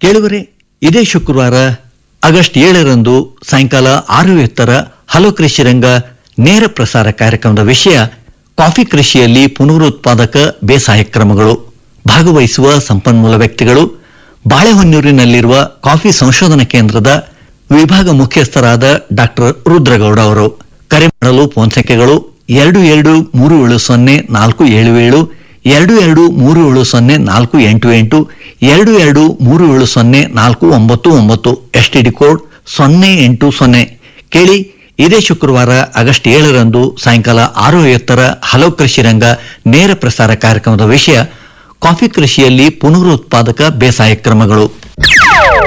ಕೇಳುವರೆ ಇದೇ ಶುಕ್ರವಾರ ಆಗಸ್ಟ್ ಏಳರಂದು ಸಾಯಂಕಾಲ ಆರು ಎತ್ತರ ಹಲೋ ಕೃಷಿ ರಂಗ ನೇರ ಪ್ರಸಾರ ಕಾರ್ಯಕ್ರಮದ ವಿಷಯ ಕಾಫಿ ಕೃಷಿಯಲ್ಲಿ ಪುನರುತ್ಪಾದಕ ಬೇಸಾಯ ಕ್ರಮಗಳು ಭಾಗವಹಿಸುವ ಸಂಪನ್ಮೂಲ ವ್ಯಕ್ತಿಗಳು ಬಾಳೆಹೊನ್ನೂರಿನಲ್ಲಿರುವ ಕಾಫಿ ಸಂಶೋಧನಾ ಕೇಂದ್ರದ ವಿಭಾಗ ಮುಖ್ಯಸ್ಥರಾದ ಡಾಕ್ಟರ್ ರುದ್ರಗೌಡ ಅವರು ಕರೆ ಮಾಡಲು ಫೋನ್ ಸಂಖ್ಯೆಗಳು ಎರಡು ಎರಡು ಮೂರು ಏಳು ಸೊನ್ನೆ ನಾಲ್ಕು ಏಳು ಏಳು ಎರಡು ಎರಡು ಮೂರು ಏಳು ಸೊನ್ನೆ ನಾಲ್ಕು ಎಂಟು ಎಂಟು ಎರಡು ಎರಡು ಮೂರು ಏಳು ಸೊನ್ನೆ ನಾಲ್ಕು ಒಂಬತ್ತು ಒಂಬತ್ತು ಎಸ್ಟಿಡಿ ಕೋಡ್ ಸೊನ್ನೆ ಎಂಟು ಸೊನ್ನೆ ಕೇಳಿ ಇದೇ ಶುಕ್ರವಾರ ಆಗಸ್ಟ್ ಏಳರಂದು ಸಾಯಂಕಾಲ ಆರು ಐವತ್ತರ ಹಲೋ ಕೃಷಿ ರಂಗ ನೇರ ಪ್ರಸಾರ ಕಾರ್ಯಕ್ರಮದ ವಿಷಯ ಕಾಫಿ ಕೃಷಿಯಲ್ಲಿ ಪುನರುತ್ಪಾದಕ ಬೇಸಾಯ ಕ್ರಮಗಳು